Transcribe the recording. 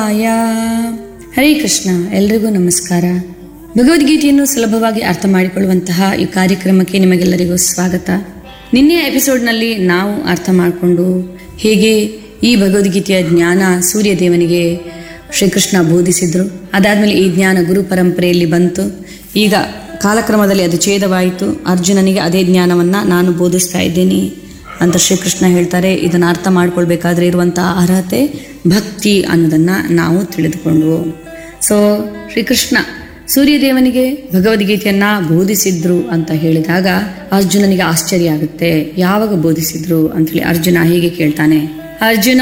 ಶಿವಾಯ ಹರೇ ಕೃಷ್ಣ ಎಲ್ರಿಗೂ ನಮಸ್ಕಾರ ಭಗವದ್ಗೀತೆಯನ್ನು ಸುಲಭವಾಗಿ ಅರ್ಥ ಮಾಡಿಕೊಳ್ಳುವಂತಹ ಈ ಕಾರ್ಯಕ್ರಮಕ್ಕೆ ನಿಮಗೆಲ್ಲರಿಗೂ ಸ್ವಾಗತ ನಿನ್ನೆಯ ಎಪಿಸೋಡ್ನಲ್ಲಿ ನಾವು ಅರ್ಥ ಮಾಡಿಕೊಂಡು ಹೇಗೆ ಈ ಭಗವದ್ಗೀತೆಯ ಜ್ಞಾನ ಸೂರ್ಯದೇವನಿಗೆ ಶ್ರೀಕೃಷ್ಣ ಬೋಧಿಸಿದ್ರು ಅದಾದ್ಮೇಲೆ ಈ ಜ್ಞಾನ ಗುರು ಪರಂಪರೆಯಲ್ಲಿ ಬಂತು ಈಗ ಕಾಲಕ್ರಮದಲ್ಲಿ ಅದು ಛೇದವಾಯಿತು ಅರ್ಜುನನಿಗೆ ಅದೇ ಜ್ಞಾನವನ್ನ ನಾನು ಬೋಧಿಸ್ತಾ ಇದ್ದೀನಿ ಅಂತ ಶ್ರೀಕೃಷ್ಣ ಹೇಳ್ತಾರೆ ಇದನ್ನು ಅರ್ಥ ಮಾಡ್ಕೊಳ್ಬೇಕಾದ್ರೆ ಇರುವಂತಹ ಅರ್ಹತೆ ಭಕ್ತಿ ಅನ್ನೋದನ್ನ ನಾವು ತಿಳಿದುಕೊಂಡ್ವು ಸೊ ಶ್ರೀಕೃಷ್ಣ ಸೂರ್ಯದೇವನಿಗೆ ಭಗವದ್ಗೀತೆಯನ್ನ ಬೋಧಿಸಿದ್ರು ಅಂತ ಹೇಳಿದಾಗ ಅರ್ಜುನನಿಗೆ ಆಶ್ಚರ್ಯ ಆಗುತ್ತೆ ಯಾವಾಗ ಬೋಧಿಸಿದ್ರು ಅಂತೇಳಿ ಅರ್ಜುನ ಹೀಗೆ ಕೇಳ್ತಾನೆ ಅರ್ಜುನ